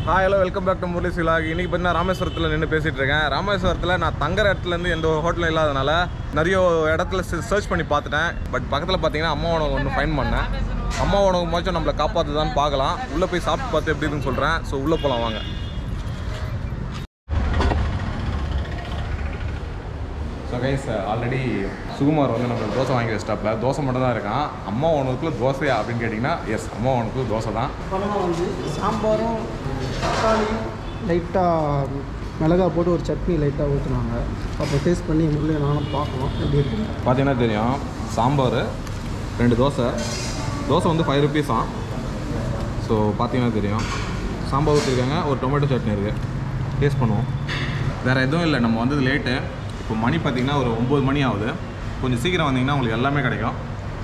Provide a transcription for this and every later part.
Hi hello welcome back to Murali சிலாக் இன்னைக்கு பார்த்தீங்கன்னா ராமேஸ்வரத்தில் நின்று பேசிகிட்டு இருக்கேன் ராமேஸ்வரத்தில் நான் தங்குற இடத்துலேருந்து எந்த ஹோட்டலும் இல்லாதனால நிறைய இடத்துல சர்ச் பண்ணி பார்த்துட்டேன் பட் பக்கத்தில் பார்த்தீங்கன்னா அம்மா உணவு ஒன்று ஃபைன் பண்ணேன் அம்மா உணவு மாச்சும் நம்மளை காப்பாற்றுதான்னு பார்க்கலாம் உள்ளே போய் சாப்பிட்டு பார்த்து எப்படி இருக்குன்னு சொல்கிறேன் ஸோ உள்ளே போகலாம் வாங்க ஸோ கைஸ் ஆல்ரெடி சுகுமார் வந்து நம்ம தோசை வாங்கி வச்சிட்டாப்ல தோசை மட்டும் தான் இருக்கான் அம்மா உணவுக்குள்ள தோசையா அப்படின்னு கேட்டிங்கன்னா எஸ் அம்மா உணவுக்குள்ள தோசை தான் பழமாக வந்து சாம்பாரும் தக்காளி லைட்டாக மிளகா போட்டு ஒரு சட்னி லைட்டாக ஊற்றுனாங்க அப்போ டேஸ்ட் பண்ணி முள்ளே நானும் பார்க்கணும் எப்படி இருக்குன்னு பார்த்தீங்கன்னா தெரியும் சாம்பார் ரெண்டு தோசை தோசை வந்து ஃபைவ் ருபீஸ் தான் ஸோ பார்த்தீங்கன்னா தெரியும் சாம்பார் ஊற்றிருக்காங்க ஒரு டொமேட்டோ சட்னி இருக்குது டேஸ்ட் பண்ணுவோம் வேறு எதுவும் இல்லை நம்ம வந்தது லேட்டு இப்போ மணி பார்த்தீங்கன்னா ஒரு ஒம்பது மணி ஆகுது கொஞ்சம் சீக்கிரம் வந்தீங்கன்னா உங்களுக்கு எல்லாமே கிடைக்கும்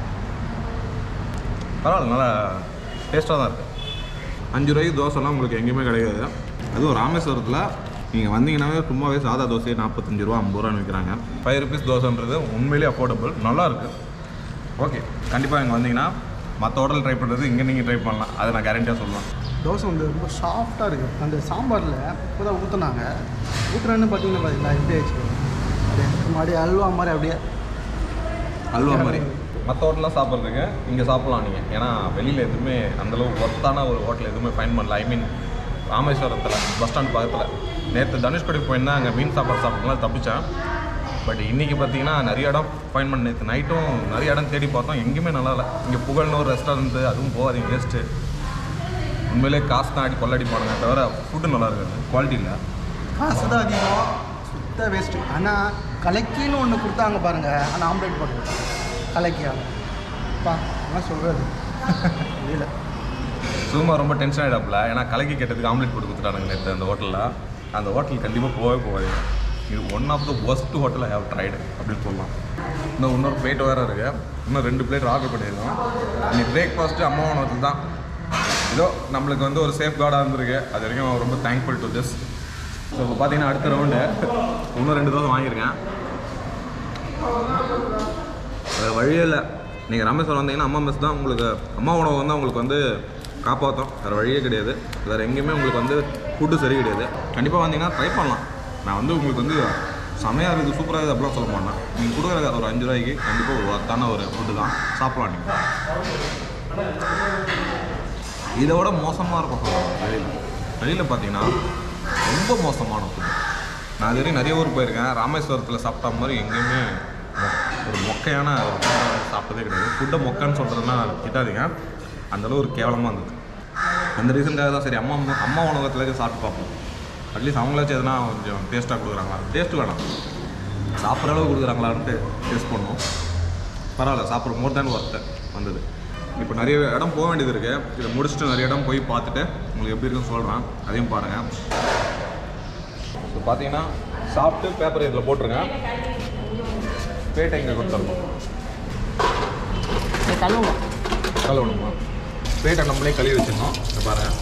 பரவாயில்ல நல்லா டேஸ்ட்டாக தான் இருக்குது அஞ்சு ரூபாய்க்கு தோசைலாம் உங்களுக்கு எங்கேயுமே கிடைக்காது அதுவும் ராமேஸ்வரத்தில் நீங்கள் வந்தீங்கன்னாவே சும்மாவே சாதா தோசை நாற்பத்தஞ்சு ரூபா ஐம்பது ரூபான்னு விற்கிறாங்க ஃபைவ் ருபீஸ் தோசைன்றது உண்மையிலேயே அஃபோர்டபுள் நல்லா இருக்குது ஓகே கண்டிப்பாக இங்கே வந்தீங்கன்னா மற்ற ஹோட்டல் ட்ரை பண்ணுறது இங்கே நீங்கள் ட்ரை பண்ணலாம் அதை நான் கேரண்டியாக சொல்லலாம் தோசை வந்து ரொம்ப சாஃப்டாக இருக்குது அந்த சாம்பாரில் இப்போ தான் ஊற்றுனாங்க ஊற்றுறேன்னு பார்த்தீங்கன்னா பார்த்தீங்களா எப்படி ஆயிடுச்சு அப்படியே மறுபடியும் அல்வா மாதிரி அப்படியே அல்வா மாதிரி மற்ற ஹோட்டலாம் சாப்பிட்றதுக்கு இங்கே சாப்பிட்லாம் நீங்கள் ஏன்னா வெளியில் எதுவுமே அந்தளவு ஒர்த்தான ஒரு ஹோட்டல் எதுவுமே ஃபைன் பண்ணல ஐ மீன் ராமேஸ்வரத்தில் பஸ் ஸ்டாண்ட் பக்கத்தில் நேற்று தனுஷ்கோடி போயிருந்தா அங்கே மீன் சாப்பாடு சாப்பிட்லாம் தப்பிச்சேன் பட் இன்றைக்கி பார்த்தீங்கன்னா நிறைய இடம் ஃபைன் பண்ண நேற்று நைட்டும் நிறைய இடம் தேடி பார்த்தோம் எங்கேயுமே நல்லா இல்லை இங்கே புகழ்னு ஒரு ரெஸ்டாரண்ட்டு அதுவும் போகாதீங்க வேஸ்ட்டு உண்மையிலே காசு தான் அடி கொள்ளடிப்பானுங்க தவிர ஃபுட்டு நல்லா இருக்காது குவாலிட்டி இல்லை காசு தான் அதிகம் சுத்த வேஸ்ட்டு ஆனால் கலக்கின்னு ஒன்று கொடுத்தாங்க பாருங்கள் ஆனால் ஆம்லேட் போட்டு கலக்கியா பா என்ன சொல்கிறது தெரியல சும்மா ரொம்ப டென்ஷன் ஆகிடாப்புல ஏன்னா கலக்கி கேட்டதுக்கு ஆம்லெட் போட்டு கொடுத்துட்டானுங்க நேற்று அந்த ஹோட்டலில் அந்த ஹோட்டல் கண்டிப்பாக போகவே போகாது இது one of the worst hotel have tried அப்படின்னு சொல்லலாம் இன்னும் இன்னொரு பிளேட் வேறு இருக்குது இன்னும் ரெண்டு பிளேட் ஆர்டர் பண்ணியிருக்கோம் இன்னைக்கு பிரேக்ஃபாஸ்ட்டு அம்மா உணவத்தில் தான் ஏதோ நம்மளுக்கு வந்து ஒரு சேஃப் கார்டாக இருந்திருக்கு அது வரைக்கும் ரொம்ப தேங்க்ஃபுல் டு திஸ் ஸோ இப்போ பார்த்தீங்கன்னா அடுத்த ரவுண்டு இன்னும் ரெண்டு தோசை வாங்கியிருக்கேன் வேறு வழியே இல்லை நீங்கள் ராமேஸ்வரம் வந்தீங்கன்னா அம்மா மெஸ் தான் உங்களுக்கு அம்மா உணவு வந்து உங்களுக்கு வந்து காப்பாற்றும் வேறு வழியே கிடையாது வேறு எங்கேயுமே உங்களுக்கு வந்து ஃபுட்டு சரி கிடையாது கண்டிப்பாக வந்தீங்கன்னா ட்ரை பண்ணலாம் நான் வந்து உங்களுக்கு வந்து செமையாக இருக்குது சூப்பராக இருக்குது அப்படிலாம் சொல்ல மாட்டேன் நீங்கள் கொடுக்குற ஒரு அஞ்சு ரூபாய்க்கு கண்டிப்பாக ஒரு ஒர்த்தான ஒரு ஃபுட்டு தான் சாப்பிடலாம் நீங்கள் இதை விட மோசமாக இருக்கும் சொல்லுவாங்க வெளியில் வெளியில் பார்த்தீங்கன்னா ரொம்ப மோசமான ஃபுட்டு நான் இது வரைக்கும் நிறைய ஊர் போயிருக்கேன் ராமேஸ்வரத்தில் சாப்பிட்ட மாதிரி எங்கேயுமே மொ- ஒரு மொக்கையான ஒரு food சாப்பிட்டதே கிடையாது ஃபுட்டை மொக்கன்னு சொல்கிறதுனா திட்டாதீங்க அந்தளவு ஒரு கேவலமாக இருந்தது அந்த ரீசனுக்காக தான் சரி அம்மா அம்மா உணவகத்தில் சாப்பிட்டு பார்ப்போம் அட்லீஸ்ட் அவங்களாச்சும் எதனா கொஞ்சம் டேஸ்ட்டாக கொடுக்குறாங்களா டேஸ்ட் வேணாம் சாப்பிட்ற அளவு கொடுக்குறாங்களான்ட்டு டேஸ்ட் பண்ணோம் பரவாயில்ல சாப்பிட்ற மோர் தேன் ஒர்த்து வந்தது இப்போ நிறைய இடம் போக வேண்டியது இருக்குது இதை முடிச்சுட்டு நிறைய இடம் போய் பார்த்துட்டு உங்களுக்கு எப்படி இருக்குன்னு சொல்கிறேன் அதையும் பாருங்கள் ஸோ பார்த்தீங்கன்னா சாப்பிட்டு பேப்பர் இதில் போட்டுருங்க பேட்டை இங்கே கொடுத்துடணும் கழுவலாம் கழுவணுமா பேட்டை நம்மளே கழுவி வச்சிடணும் இதை பாருங்கள்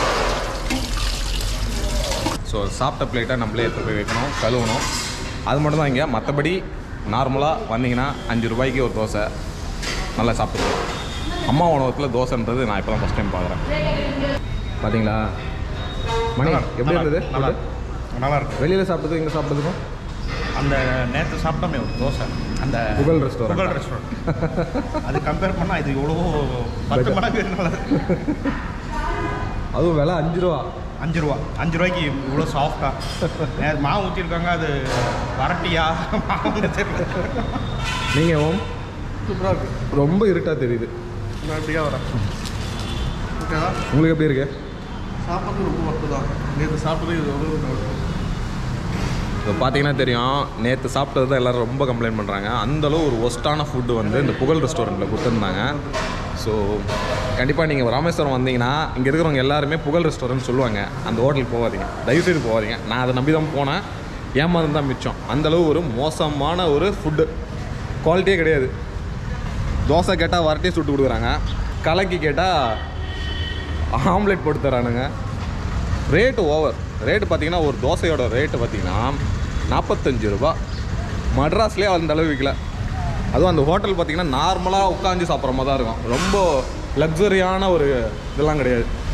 ஸோ சாப்பிட்ட பிளேட்டை நம்மளே எடுத்து போய் வைக்கணும் கழுவணும் அது மட்டும் தான் இங்கே மற்றபடி நார்மலாக வந்தீங்கன்னா அஞ்சு ரூபாய்க்கு ஒரு தோசை நல்லா சாப்பிட்டுக்கலாம் அம்மா உணவகத்தில் தோசைன்றது நான் இப்போ தான் ஃபஸ்ட் டைம் பார்க்குறேன் பார்த்தீங்களா மணி எப்படி இருந்தது நல்லா food? நல்லா இருக்கு வெளியில் சாப்பிட்டது இங்கே சாப்பிட்டதுக்கும் அந்த நேற்று சாப்பிட்டோமே ஒரு தோசை அந்த புகழ் restaurant. புகழ் ரெஸ்டாரண்ட் அது கம்பேர் பண்ணால் இது எவ்வளோ பத்து Better. மடங்கு நல்லா இருக்கு. அதுவும் விலை அஞ்சு ரூபா அஞ்சு ரூபா அஞ்சு ரூபாய்க்கு இவ்வளோ சாஃப்டாக நேற்று மாவு ஊற்றிருக்காங்க அது வரட்டியா மாவுன்னு தெரியல நீங்கள் ஓம் சூப்பராக இருக்குது ரொம்ப இருட்டாக தெரியுது நான் எப்படியா வரேன் ஓகேவா உங்களுக்கு எப்படி இருக்கு சாப்பாடு ரொம்ப ஒர்த்து தான் நேற்று சாப்பிட்டது இது ஒரு இப்போ பார்த்தீங்கன்னா தெரியும் நேற்று சாப்பிட்டது தான் எல்லோரும் ரொம்ப கம்ப்ளைண்ட் பண்ணுறாங்க அந்தளவு ஒரு ஒஸ்ட்டான ஃபுட்டு வந்து இந்த புகழ் ரெஸ்டாரண்ட்டில் கொடுத்துருந்தாங்க ஸோ கண்டிப்பாக நீங்கள் ராமேஸ்வரம் வந்தீங்கன்னா இங்கே இருக்கிறவங்க எல்லாருமே புகழ் ரெஸ்டாரண்ட் சொல்லுவாங்க அந்த ஹோட்டலுக்கு போகாதீங்க தயவுசெய்து போகாதீங்க நான் அதை நம்பி தான் போனேன் ஏமாந்து தான் மிச்சம் அந்தளவு ஒரு மோசமான ஒரு ஃபுட்டு குவாலிட்டியே கிடையாது தோசை கேட்டால் வரட்டியே சுட்டு கொடுக்குறாங்க கலக்கி கேட்டால் ஆம்லெட் போட்டு தரானுங்க ரேட்டு ஓவர் ரேட்டு பார்த்தீங்கன்னா ஒரு தோசையோட ரேட்டு பார்த்தீங்கன்னா நாற்பத்தஞ்சு ரூபா மட்ராஸ்லேயே அந்த அளவு விற்கல அதுவும் அந்த ஹோட்டல் பார்த்தீங்கன்னா நார்மலாக உட்காந்து சாப்பிட்ற மாதிரி தான் இருக்கும் ரொம்ப லக்ஸரியான ஒரு இதெல்லாம் கிடையாது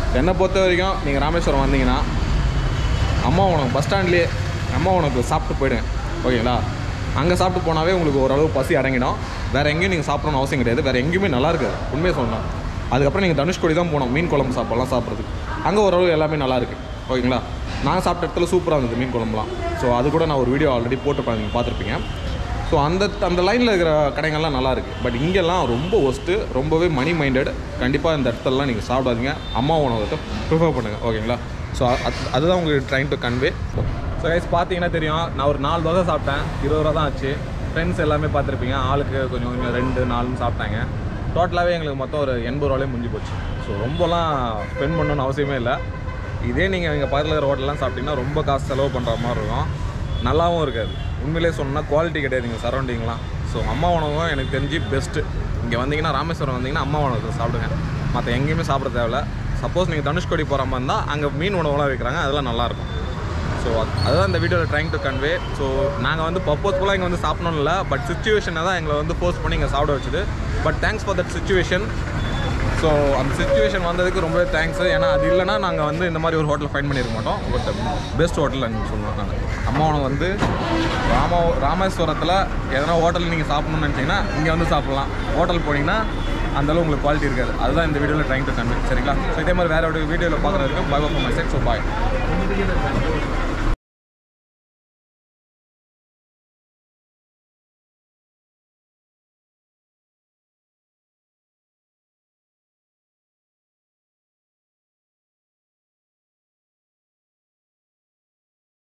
என்னை பொறுத்த வரைக்கும் நீங்கள் ராமேஸ்வரம் வந்தீங்கன்னா அம்மா உனக்கு பஸ் ஸ்டாண்ட்லேயே அம்மா உனக்கு சாப்பிட்டு போயிடுங்க ஓகேங்களா அங்கே சாப்பிட்டு போனாவே உங்களுக்கு ஓரளவு பசி அடங்கிடும் வேறு எங்கேயும் நீங்கள் சாப்பிடணும்னு அவசியம் கிடையாது வேறு எங்கேயுமே நல்லா இருக்காது உண்மையை சொல்லணும் அதுக்கப்புறம் நீங்கள் தனுஷ்கோடி தான் போனோம் மீன் குழம்பு சாப்பிடலாம் சாப்பிட்றதுக்கு அங்கே ஓரளவு எல்லாமே நல்லா இருக்கு ஓகேங்களா நான் சாப்பிட்ட இடத்துல சூப்பராக இருந்தது மீன் குழம்புலாம் ஸோ அது கூட நான் ஒரு வீடியோ ஆல்ரெடி போட்டுருப்பேன் நீங்கள் பார்த்துருப்பீங்க ஸோ அந்த அந்த லைனில் இருக்கிற கடைகள்லாம் நல்லா இருக்குது பட் இங்கெல்லாம் ரொம்ப ஒஸ்ட்டு ரொம்பவே மணி மைண்டட் கண்டிப்பாக இந்த இடத்துலலாம் நீங்கள் சாப்பிடாதீங்க அம்மா உணவகத்தை ப்ரிஃபர் பண்ணுங்கள் ஓகேங்களா ஸோ அதுதான் உங்களுக்கு trying to convey so guys பார்த்தீங்கன்னா தெரியும் நான் ஒரு நாலு தோசை சாப்பிட்டேன் இருபது ரூபா தான் ஆச்சு ஃப்ரெண்ட்ஸ் எல்லாமே பார்த்துருப்பீங்க ஆளுக்கு கொஞ்சம் கொஞ்சம் ரெண்டு நாலுன்னு சாப்பிட்டாங்க டோட்டலாகவே எங்களுக்கு மொத்தம் ஒரு எண்பது ரூபாலே முடிஞ்சு போச்சு ஸோ ரொம்பலாம் ஸ்பெண்ட் பண்ணணும்னு அவசியமே இல்லை இதே நீங்கள் எங்கள் பக்கத்தில் இருக்கிற ஹோட்டல்லாம் சாப்பிட்டீங்கன்னா ரொம்ப காசு செலவு பண்ணுற மாதிரி இருக்கும் நல்லாவும் இருக்காது உண்மையிலே சொன்னால் குவாலிட்டி கிடையாது இங்கே சரௌண்டிங்லாம் ஸோ அம்மா உணவும் எனக்கு தெரிஞ்சு பெஸ்ட்டு இங்கே வந்தீங்கன்னா ராமேஸ்வரம் வந்தீங்கன்னா அம்மா உணவத்தை சாப்பிடுங்க மற்ற எங்கேயுமே சாப்பிட தேவையில்ல சப்போஸ் நீங்கள் தனுஷ்கோடி போகிற மாதிரி இருந்தால் அங்கே மீன் உணவுலாம் வைக்கிறாங்க அதெல்லாம் நல்லாயிருக்கும் ஸோ அதுதான் இந்த வீடியோவில் ட்ரைங் டு கன்வே ஸோ நாங்கள் வந்து பர்பஸ்ஃபுல்லாக இங்கே வந்து சாப்பிடணும் இல்லை பட் சுச்சுவேஷனை தான் எங்களை வந்து ஃபோர்ஸ் பண்ணி இங்கே சாப்பிட வச்சுது but thanks for that situation so அந்த சுச்சுவேஷன் வந்ததுக்கு ரொம்பவே தேங்க்ஸ் ஏன்னா அது இல்லைனா நாங்கள் வந்து இந்த மாதிரி ஒரு ஹோட்டல் ஃபைன் பண்ணியிருக்க மாட்டோம் பட் பெஸ்ட் ஹோட்டல் எனக்கு சொல்லுவேன் நான் அம்மா உனக்கு வந்து ராம ராமேஸ்வரத்தில் எதனா ஹோட்டல் நீங்கள் சாப்பிடணும்னு நினச்சிங்கன்னா இங்கே வந்து சாப்பிட்லாம் ஹோட்டல் போனீங்கன்னா அந்தளவு உங்களுக்கு குவாலிட்டி இருக்காது அதுதான் இந்த வீடியோவில் ட்ரைங் டு கன்வே சரிங்களா ஸோ இதே மாதிரி வேறு ஒரு வீடியோவில் பார்க்குறதுக்கு bye bye my set so bye